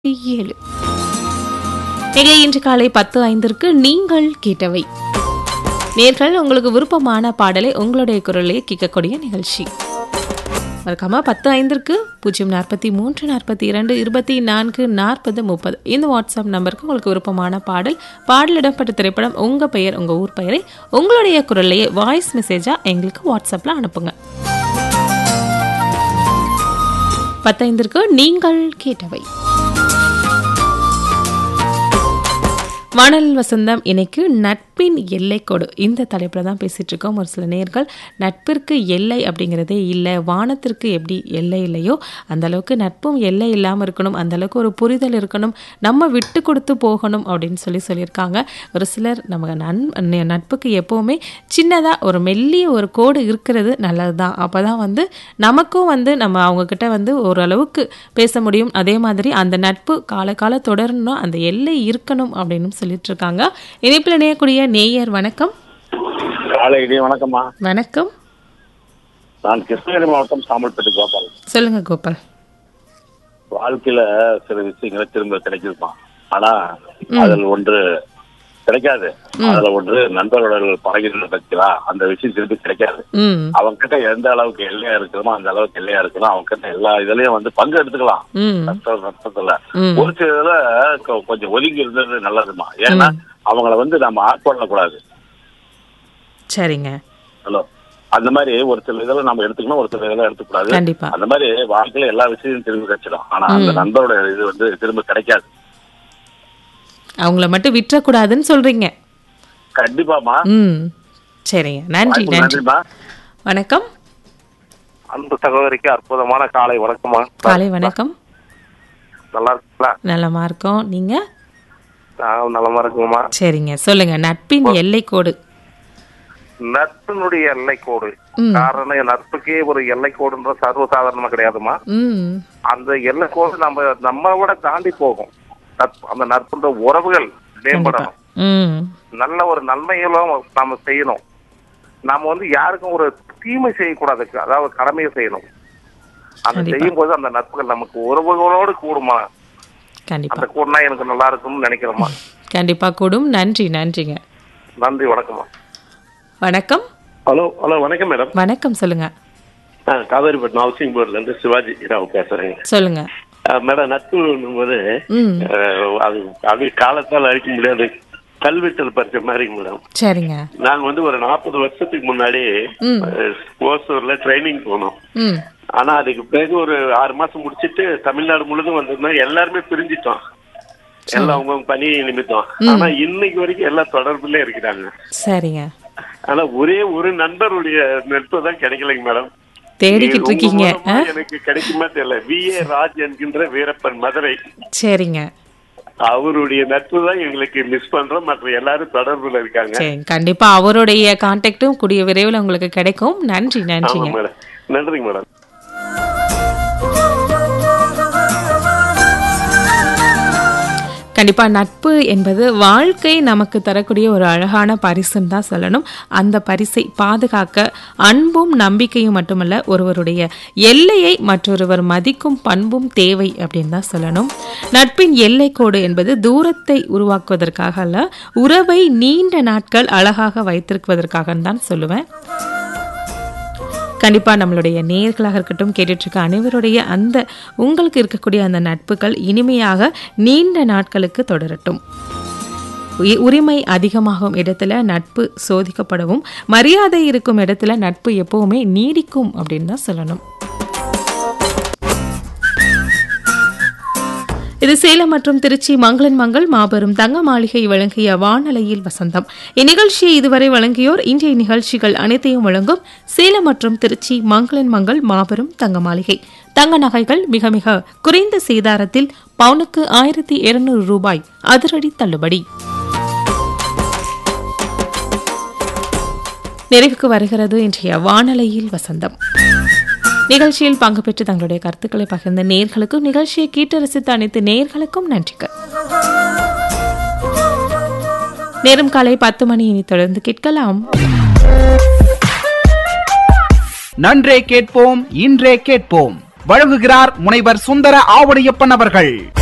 ஏழு நிகழ இன்று காலை பத்து ஐந்திற்கு நீங்கள் கேட்டவை நேர்கள் உங்களுக்கு விருப்பமான பாடலை உங்களுடைய குரலையே கேட்கக்கூடிய நிகழ்ச்சி மறக்காம பத்து ஐந்திற்கு பூஜ்ஜியம் நாற்பத்தி மூன்று நாற்பத்தி இரண்டு இருபத்தி நான்கு நாற்பது முப்பது இந்த வாட்ஸ்அப் நம்பருக்கு உங்களுக்கு விருப்பமான பாடல் பாடல் இடம்பெற்ற திரைப்படம் உங்க பெயர் உங்க ஊர் பெயரை உங்களுடைய குரல்லையே வாய்ஸ் மெசேஜா எங்களுக்கு வாட்ஸ்அப்ல அனுப்புங்க பத்தைந்திற்கு நீங்கள் கேட்டவை வானல் வசந்தம் இன்னைக்கு நட்பின் எல்லைக்கோடு இந்த தலைப்பில் தான் பேசிட்டு இருக்கோம் ஒரு சில நேர்கள் நட்பிற்கு எல்லை அப்படிங்கிறதே இல்லை வானத்திற்கு எப்படி எல்லை இல்லையோ அந்த அளவுக்கு நட்பும் எல்லை இல்லாமல் இருக்கணும் அந்த அளவுக்கு ஒரு புரிதல் இருக்கணும் நம்ம விட்டு கொடுத்து போகணும் அப்படின்னு சொல்லி சொல்லியிருக்காங்க ஒரு சிலர் நம்ம நன் ந- நட்புக்கு எப்போவுமே சின்னதாக ஒரு மெல்லிய ஒரு கோடு இருக்கிறது நல்லது தான் அப்போ தான் வந்து நமக்கும் வந்து நம்ம அவங்கக்கிட்ட வந்து ஓரளவுக்கு பேச முடியும் அதே மாதிரி அந்த நட்பு கால கால தொடரணும் அந்த எல்லை இருக்கணும் அப்படின்னு சொல்லிட்டு இருக்காங்க இணைப்பில் இணையக்கூடிய நேயர் வணக்கம் காலை இடையே வணக்கம்மா வணக்கம் நான் கிருஷ்ணகிரி மாவட்டம் சாம்பல்பேட்டு கோபால் சொல்லுங்க கோபால் வாழ்க்கையில சில விஷயங்களை திரும்ப கிடைக்குதுமா ஆனா அதில் ஒன்று கிடைக்காது அதுல ஒன்று நண்பர்களுடன் பழகிட்டு இருக்கிறா அந்த விஷயம் திரும்பி கிடைக்காது ம் அவங்க கிட்ட எந்த அளவுக்கு எல்லையா இருக்கிறோமோ அந்த அளவுக்கு எல்லையா இருக்கணும் அவங்க கிட்ட எல்லா இதுலயும் வந்து பங்கு எடுத்துக்கலாம் ம் நட்பு நட்பத்துல ம். ஒரு சில இதுல கொ- கொஞ்சம் ஒதுங்கி இருந்தது நல்லதுமா ஏன்னா அவங்கள வந்து நம்ம ஆட்கொள்ள கூடாது சரிங்க ஹலோ அந்த மாதிரி ஒரு சில இதெல்லாம் நம்ம எடுத்துக்கணும் ஒரு சில இதெல்லாம் எடுத்துக்கூடாது கண்டிப்பா அந்த மாதிரி வாழ்க்கையில எல்லா விஷயமும் திரும்ப கிடைச்சிடும் ஆனா அந்த நண்பரோட இது வந்து திரும்ப கிடைக்காது அவங்கள மட்டும் விட்டுறக்கூடாதுன்னு சொல்றீங்க கண்டிப்பாமா ம் சரிங்க நன்றி வாய்ப்பு நன்றி நன்றிமா வணக்கம் அன்பு சகோதரிக்கு அற்புதமான காலை வணக்கம்மா காலை வணக்கம் நல்லா இருக்குங்களா நலமா இருக்கோம் நீங்க நான் நலமா இருக்குங்கம்மா சரிங்க சொல்லுங்க நட்பின் எல்லைக்கோடு நட்பினுடைய எல்லைக்கோடு ம். காரணம் நட்புக்கே ஒரு எல்லைக்கோடுன்ற சர்வசாதாரணமா கிடையாதுமா ம் அந்த எல்லைக்கோடு நம்ம நம்ம விட தாண்டி போகும் நட்பு அந்த நட்புன்ற உறவுகள் மேம்படணும் ம் நல்ல ஒரு நன்மைகளும் நாம செய்யணும் நாம வந்து யாருக்கும் ஒரு தீமை செய்யக்கூடாது அதாவது கடமையை செய்யணும் அந்த கண்டிப்பா. செய்யும் போது அந்த நட்புகள் நமக்கு உறவுகளோடு கூடுமா கண்டிப்பா அந்த கூடுனா எனக்கு நல்லா இருக்கும்னு நினைக்கிறோமா கண்டிப்பா கூடும் நன்றி நன்றிங்க நன்றி வணக்கம்மா வணக்கம் ஹலோ ஹலோ வணக்கம் மேடம் வணக்கம் சொல்லுங்க ஆ காவேரிப்பட்டினம் ஹவுசிங் போர்டுல இருந்து சிவாஜி ராவ் பேசுறேங்க சொல்லுங்க ஆ, மேடம் நட்புன்னும் போது ம் அது அது காலத்தால் அழிக்க முடியாது கல்வெட்டல் பறிச்ச மாதிரிங்க மேடம் சரிங்க நாங்க வந்து ஒரு நாற்பது வருஷத்துக்கு முன்னாடி ம். அஹ், ஓசூர்ல ட்ரைனிங் போனோம் ம் ஆனா அதுக்கு பிறகு ஒரு ஆறு மாசம் முடிச்சிட்டு தமிழ்நாடு முழுதும் வந்திருந்தோம் எல்லாருமே பிரிஞ்சிட்டோம் எல்லாம் அவங்கவுங்க பணி நிமித்தம் ஆனா இன்னைக்கு வரைக்கும் எல்லாம் தொடர்புல இருக்கிறாங்க சரிங்க ஆனா ஒரே ஒரு நண்பருடைய நட்பு தான் கிடைக்கலைங்க மேடம் தேடிக்கிட்டு உங்க இருக்கீங்க மூலமா ஆ? எனக்கு கிடைக்குமா தெரியல வி ஏ ராஜ் என்கின்ற வீரப்பன் மதுரை சரிங்க அவருடைய நட்பு தான் எங்களுக்கு மிஸ் பண்றோம் மற்ற எல்லாரும் தொடர்புல இருக்காங்க சரி கண்டிப்பா அவருடைய கான்டாக்டும் கூடிய விரைவில் உங்களுக்கு கிடைக்கும் நன்றி ஆமா நன்றிங்க மேடம் நன்றிங்க மேடம் கண்டிப்பா நட்பு என்பது வாழ்க்கை நமக்கு தரக்கூடிய ஒரு அழகான பரிசுன்னு தான் சொல்லணும் அந்த பரிசை பாதுகாக்க அன்பும் நம்பிக்கையும் மட்டுமல்ல ஒருவருடைய எல்லையை மற்றொருவர் மதிக்கும் பண்பும் தேவை அப்படின்னு தான் சொல்லணும் நட்பின் எல்லைக்கோடு என்பது தூரத்தை உருவாக்குவதற்காக அல்ல உறவை நீண்ட நாட்கள் அழகாக வைத்திருப்பதற்காக தான் சொல்லுவேன் கண்டிப்பா நம்மளுடைய நேர்களாக இருக்கட்டும் கேட்டுட்டு இருக்க அனைவருடைய அந்த உங்களுக்கு இருக்கக்கூடிய அந்த நட்புகள் இனிமையாக நீண்ட நாட்களுக்கு தொடரட்டும் உயி- உரிமை அதிகமாகும் இடத்துல நட்பு சோதிக்கப்படவும் மரியாதை இருக்கும் இடத்துல நட்பு எப்பவுமே நீடிக்கும் அப்படின்னு தான் சொல்லணும் இது சேலம் மற்றும் திருச்சி மங்களன் மங்கள் மாபெரும் தங்க மாளிகை வழங்கிய வானலையில் வசந்தம் இந்நிகழ்ச்சியை இதுவரை வழங்கியோர் இன்றைய நிகழ்ச்சிகள் அனைத்தையும் வழங்கும் சேலம் மற்றும் திருச்சி மங்களன் மங்கள் மாபெரும் தங்க மாளிகை தங்க நகைகள் மிக மிக குறைந்த சேதாரத்தில் பவுனுக்கு ஆயிரத்தி இருநூறு ரூபாய் அதிரடி தள்ளுபடி நிறைவுக்கு வருகிறது இன்றைய வானலையில் வசந்தம் நிகழ்ச்சியில் பங்கு பெற்று தங்களுடைய கருத்துக்களை பகிர்ந்த நேர்களுக்கும் நிகழ்ச்சியை கேட்டு ரசித்த அனைத்து நேர்களுக்கும் நன்றிகள் நேரம் காலை பத்து மணி இனி தொடர்ந்து கேட்கலாம் நன்றே கேட்போம் இன்றே கேட்போம் வழங்குகிறார் முனைவர் சுந்தர ஆவடியப்பன் அவர்கள்